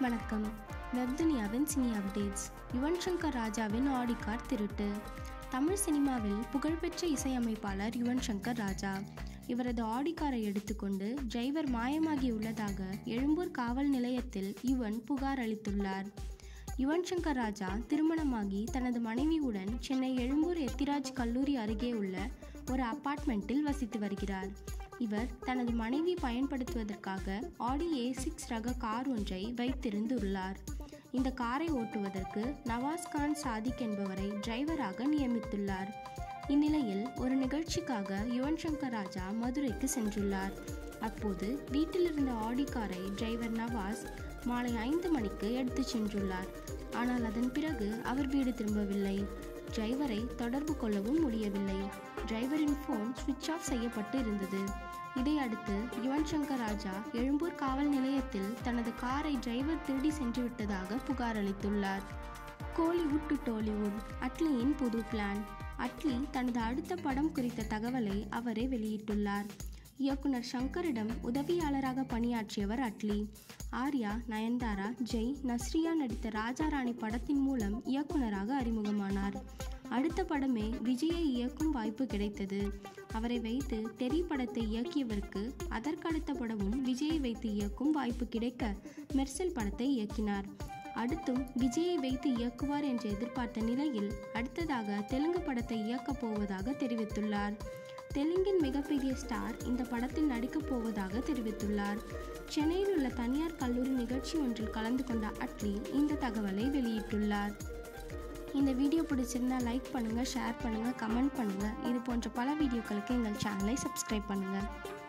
வணக்கம் வெப்துனியாவின் cine updates Yuvan Shankar ராஜாவின் ஆடி கார் திருட்டு தமிழ் சினிமாவில் புகழ்பெற்ற இசையமைப்பாளர் யுவன் சங்கர் ராஜா இவரது ஆடி காரை எடுத்துக்கொண்டு டிரைவர் மாயமாகி உள்ளதாக எழும்பூர் காவல் நிலையத்தில் யுவன் புகார் அளித்துள்ளார் யுவன் சங்கர் ராஜா திருமணமாகி தனது மனைவியுடன் சென்னை எழும்பூர் எத்திராஜ் கல்லூரி அருகே உள்ள ஒரு அபார்ட்மெண்ட்டில் வசித்து வருகிறார் இவர் தனது மனைவி பயன்படுத்துவதற்காக ஆடி ஏ சிக்ஸ் ரக கார் ஒன்றை வைத்திருந்துள்ளார் இந்த காரை ஓட்டுவதற்கு நவாஸ் கான் சாதிக் என்பவரை டிரைவராக நியமித்துள்ளார் இந்நிலையில் ஒரு நிகழ்ச்சிக்காக யுவன் சங்கர் ராஜா மதுரைக்கு சென்றுள்ளார் அப்போது வீட்டில் இருந்த ஆடி காரை டிரைவர் நவாஸ் மாலை ஐந்து மணிக்கு எடுத்துச் சென்றுள்ளார் ஆனால் அதன் பிறகு அவர் வீடு திரும்பவில்லை டிரைவரை தொடர்பு கொள்ளவும் முடியவில்லை டிரைவரின் ஃபோன் சுவிட்ச் ஆஃப் செய்யப்பட்டு இருந்தது இதை அடுத்து யுவன் சங்கர் ராஜா எழும்பூர் காவல் நிலையத்தில் தனது காரை டிரைவர் திருடி சென்று விட்டதாக புகார் அளித்துள்ளார் கோலிவுட் டு டோலிவுட் அட்லியின் புது பிளான் அட்லி தனது அடுத்த படம் குறித்த தகவலை அவரே வெளியிட்டுள்ளார் இயக்குனர் சங்கரிடம் உதவியாளராக பணியாற்றியவர் அட்லி ஆர்யா நயன்தாரா ஜெய் நஸ்ரியா நடித்த ராஜாராணி படத்தின் மூலம் இயக்குனராக அறிமுகமானார் அடுத்த படமே விஜயை இயக்கும் வாய்ப்பு கிடைத்தது அவரை வைத்து தெரி படத்தை இயக்கியவருக்கு அதற்கடுத்த படமும் விஜயை வைத்து இயக்கும் வாய்ப்பு கிடைக்க மெர்சல் படத்தை இயக்கினார் அடுத்தும் விஜயை வைத்து இயக்குவார் என்று எதிர்பார்த்த நிலையில் அடுத்ததாக தெலுங்கு படத்தை இயக்கப் போவதாக தெரிவித்துள்ளார் தெலுங்கின் மிகப்பெரிய ஸ்டார் இந்த படத்தில் நடிக்கப் போவதாக தெரிவித்துள்ளார் சென்னையில் உள்ள தனியார் கல்லூரி நிகழ்ச்சி ஒன்றில் கலந்து கொண்ட அட்லி இந்த தகவலை வெளியிட்டுள்ளார் இந்த வீடியோ பிடிச்சிருந்தா லைக் பண்ணுங்கள் ஷேர் பண்ணுங்கள் கமெண்ட் பண்ணுங்கள் இது போன்ற பல வீடியோக்களுக்கு எங்கள் சேனலை சப்ஸ்கிரைப் பண்ணுங்கள்